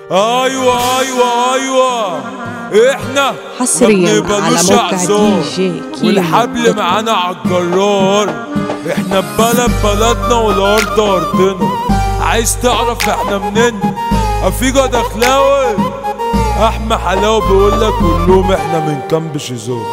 ايوه ايوه ايوه احنا حصرياً ما بنقبلوش على موقع أعذار. دي جي كيمو والحبل دوت معانا عالجرار احنا ببلد بلدنا والارض ارضنا عايز تعرف احنا منين افيجو دخلاوي احمى حلاوه بيقول لك كلهم احنا من كامب شيزون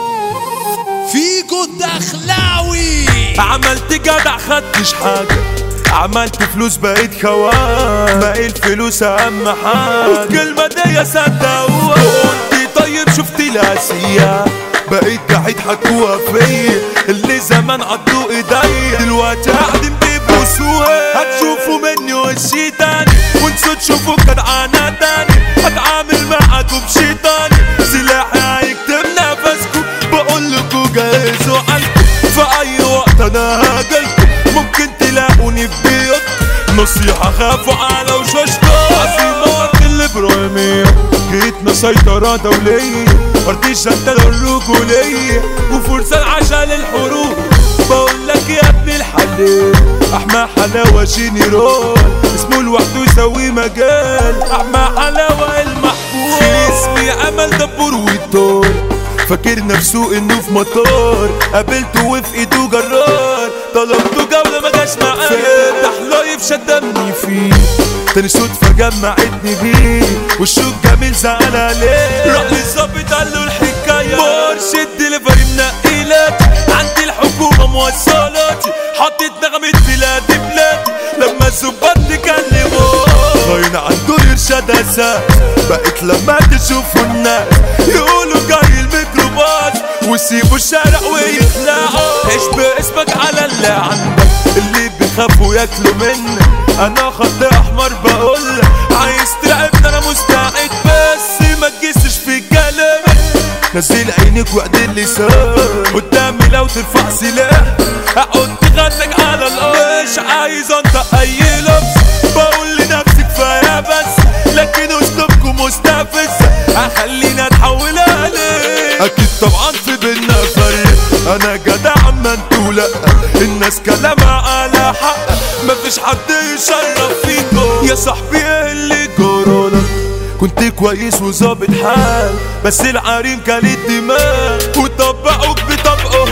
فيجو الدخلاوي عملت جدع خدتش حاجة عملت فلوس بقيت خوان بقى الفلوس اهم حاجة الكلمة دي صدقوها قلت طيب شفت الاسية بقيت قاعد حكوها فيا اللي زمان عضوا ايديا دلوقتي قاعدين بيبوسوها هتشوفوا مني وشي تاني وانتوا تشوفوا جدعانة تاني هتعامل معاكم شيطاني سلاحي هيكتب نفسكم بقول لكم جهزوا قلبكم في اي وقت انا هاجيلكم ممكن تلاقوني في بيوتكم نصيحة خافوا على وشوشكم عزيمة وقت الابراهيمية جيتنا سيطرة دولية مرضيش انت الرجولية وفرصة عشان الحروب بقول لك يا ابن الحلال احمى حلاوة جينيرال اسمه لوحده يسوي مجال احمى حلاوة المحبوب اسمي امل دبور والدور فاكر نفسه انه في مطار قابلته وفي ايده جرار طلبته جولة ما جاش معايا فتح لايف شدني فيه تاني صدفة جمعتني بيه وشه الجميل زعل عليه راح للظابط قال له الحكاية مرشد دليفري منقلاتي عندي الحكومة موصلاتي حطيت نغمة بلادي بلادي لما الظباط تكلموا خاين عنده إرشاد أساس بقيت لما تشوفوا الناس يقولوا جاي الميكروباص ويسيبوا الشارع ويخلعوا عيش باسمك على اللي عندك اللي بيخافوا ياكلوا منك انا خط احمر بقول عايز تلعبنا انا مستعد بس ما تجسش في كلامك نزل عينك وعدل لسان قدامي لو ترفع سلاح اقعد تغنك على الارض مش عايز انطق اي لبس بقول لنفسي كفايه بس لكن اسلوبكم مستفز هخلينا اتحول عليه اكيد طبعا في بينا فرق انا جدع اما انتوا لا الناس كلامها على حق مفيش حد يشرف فيكم يا صاحبي ايه اللي جرالك كنت كويس وظابط حال بس العريم كان الدماغ وطبقوك بطبقه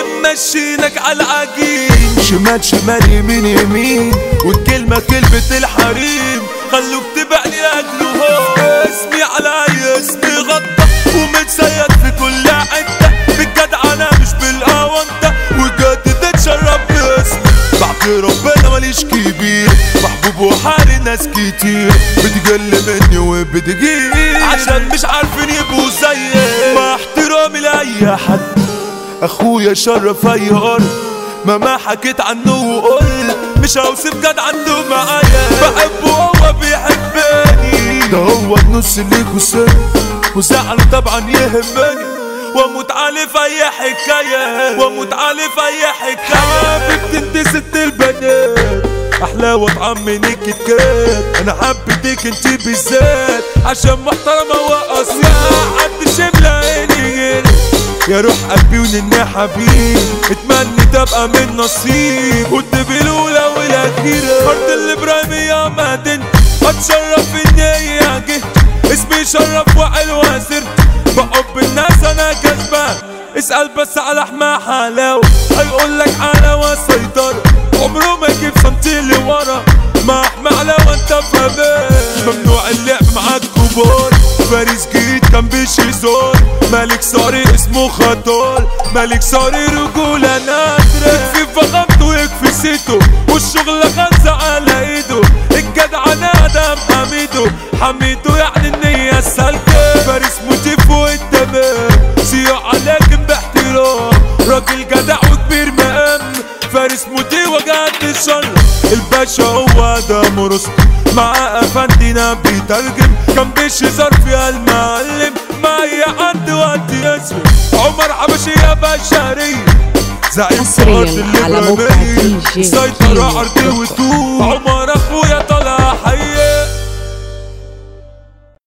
ومشينك على العجين شمال شمال يمين يمين والكلمة كلمة الحريم خلوك تبعني لاجله اسمي على اسمي غطى ومتسيد في كل حتة بالجدع انا مش بالاونطة وجد تتشرب باسمي بعد ربنا ماليش كبير محبوب وحالي ناس كتير بتقل مني وبتجيب عشان مش عارفين يبقوا زيي مع احترامي لاي حد اخويا شرف اي ارض مهما حكيت عنه وقلت مش هوصف جد عنده معايا بحبه هو بيحبني ده هو النص اللي خسر وزعل طبعا يهمني واموت عليه في اي حكايه واموت عليه في اي حكايه حبيبتي انت ست البنات احلى واطعم من الكيت كات انا حبيتك انت بالذات عشان محترمه واصيله حد شمله عيني غيرك يا روح قلبي ونني حبيب اتمنى تبقى من نصيب كنت بالاولى والاخيره ارض الابراهيميه مدينتي اتشرف اني هي جه اسمي شرف وحلو سرت بحب الناس انا كسبان اسأل بس على احمى حلاوة هيقول لك حلاوة سيطرة عمره ما يجيب سنتي لورا مع احمى حلاوة انت فاهمان ممنوع اللعب معاك كبار فارس جيت كان بشيزون ملك صاري اسمه خطول ملك صاري رجولة نادرة يكفي فخامته ويكفي سيته والشغل خلصة على ايده الجدع ادم حميده حميده يعني النية السالكة فارس موتيف والتمام سيع عليك باحترام راجل جدع وكبير مقام فارس موتي وجهت الشر الباشا هو ده مرسل مع افندينا بيترجم كان بيشزر فيها المعلم معي عندي وقت اسمه عمر حبشي يا بشرية زعيم حصرياً صوت على موقع الإبراهيمية. دي جي سيطرة كيمو عرض دوت وتوب عمر اخويا